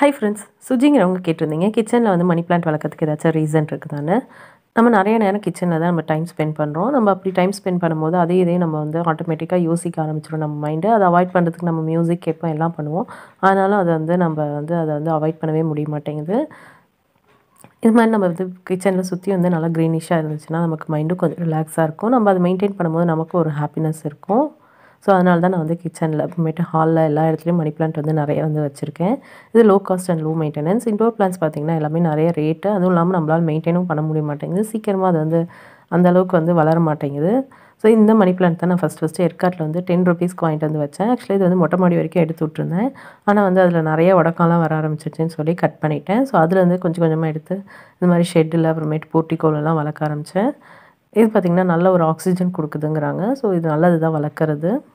hi friends சுஜிங்கிறவங்க கேட்டிருந்தீங்க கிச்சனில் வந்து மணி பிளான்ட் வளர்க்கறதுக்கு ஏதாச்சும் ரீசன் இருக்குதான்னு நம்ம நிறைய நேரம் கிச்சனில் தான் நம்ம டைம் ஸ்பெண்ட் பண்ணுறோம் நம்ம அப்படி டைம் ஸ்பெண்ட் பண்ணும்போது அதே இதே நம்ம வந்து ஆட்டோமேட்டிக்காக யோசிக்க ஆரம்பிச்சிடும் நம்ம மைண்டு அதை அவாய்ட் பண்ணுறதுக்கு நம்ம மியூசிக் கேட்போம் எல்லாம் பண்ணுவோம் ஆனாலும் அதை வந்து நம்ம வந்து அதை வந்து அவாய்ட் பண்ணவே முடிய மாட்டேங்குது இது மாதிரி நம்ம வந்து கிச்சனில் சுற்றி வந்து நல்லா க்ரீனிஷாக இருந்துச்சுன்னா நமக்கு மைண்டும் கொஞ்சம் ரிலாக்ஸாக இருக்கும் நம்ம அதை மெயின்டைன் பண்ணும்போது நமக்கு ஒரு ஹாப்பினஸ் இருக்கும் ஸோ அதனால தான் நான் வந்து கிச்சனில் அப்புறமேட்டு ஹாலில் எல்லா இடத்துலையும் மணி பிளான்ட் வந்து நிறைய வந்து வச்சுருக்கேன் இது low cost and low maintenance indoor plants பார்த்திங்கன்னா எல்லாமே நிறைய ரேட்டு அதுவும் இல்லாமல் நம்மளால் மெயின்டைனும் பண்ண முடிய மாட்டேங்குது சீக்கிரமாக அது வந்து அந்த அளவுக்கு வந்து வளர மாட்டேங்குது ஸோ இந்த மணி பிளான்ட் தான் நான் ஃபஸ்ட் ஃபஸ்ட்டு ஏற்காட்டில் வந்து டென் ருபீஸ்க்கு வாங்கிட்டு வந்து வச்சேன் ஆக்சுவலி இது வந்து மொட்டை மாடி வரைக்கும் எடுத்து விட்ருந்தேன் ஆனால் வந்து அதில் நிறைய உடக்கம்லாம் வர ஆரம்பிச்சிருச்சுன்னு சொல்லி கட் பண்ணிட்டேன் ஸோ அதில் வந்து கொஞ்சம் கொஞ்சமாக எடுத்து இந்த மாதிரி ஷெட்டில் அப்புறமேட்டு போர்ட்டிகோலெல்லாம் வளர்க்க ஆரம்பித்தேன் இது பார்த்திங்கன்னா நல்ல ஒரு ஆக்சிஜன் கொடுக்குதுங்கிறாங்க ஸோ இது நல்லது தான் வளர்க்குறது